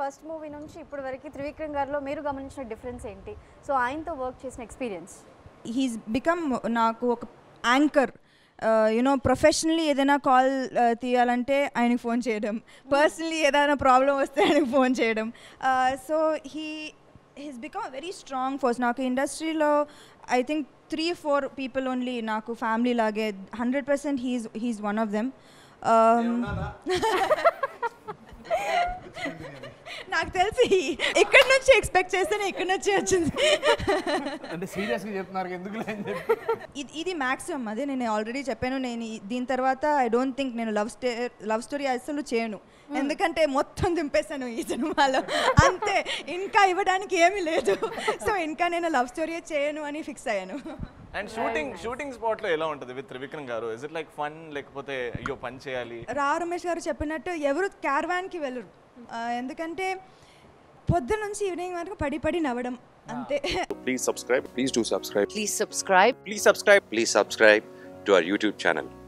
First movie నుంచి ఇప్పటి వరకు త్రివిక్రమ్ గారిలో మీరు గమనించిన డిఫరెన్స్ ఏంటి సో ఆయనతో వర్క్ చేసిన ఎక్స్పీరియన్స్ హీస్ బికమ్ నాకు ఒక యాంకర్ యూనో ప్రొఫెషనల్లీ ఏదైనా కాల్ తీయాలంటే ఆయనకి ఫోన్ చేయడం పర్సనలీ ఏదైనా ప్రాబ్లం వస్తే ఆయనకి ఫోన్ చేయడం so he he's become very strong force నాకు ఇండస్ట్రీలో I think three four people only నాకు ఫ్యామిలీ లాగే hundred percent he's he's one of them నాకు తెలిసి ఇక్కడ నుంచి ఎక్స్పెక్ట్ చేస్తేనే ఇక్కడ నుంచి వచ్చింది అంటే సీరియస్గా చెప్తున్నారు ఎందుకు అని చెప్పి ఇది ఇది మ్యాక్సిమం అదే నేను ఆల్రెడీ చెప్పాను నేను ఈ- దీని తర్వాత ఐ డోంట్ థింక్ నేను లవ్ స్టే లవ్ స్టోరీ అసలు చేయను ఎందుకంటే మొత్తం దింపేశాను ఈ సినిమాలో అంతే ఇంకా ఇవ్వడానికి ఏమీ లేదు సో ఇంకా నేను లవ్ స్టోరీ చేయను అని ఫిక్స్ అయ్యాను అండ్ షూటింగ్ షూటింగ్ స్పాట్ లో ఎలా ఉంటుంది విత్ త్రివిక్రమ్ గారు ఇస్ ఇట్ లైక్ ఫన్ లేకపోతే అయ్యో పని చేయాలి రా రమేష్ గారు చెప్పినట్టు ఎవరు క్యారవాన్కి వెళ్ళరు ఆ, ఎందుకంటే పొద్దు నుంచి ఈవినింగ్ వరకు పడి పడి నవ్వడం అంతే Please subscribe. Please do subscribe. Please subscribe. Please subscribe. Please subscribe to our YouTube channel.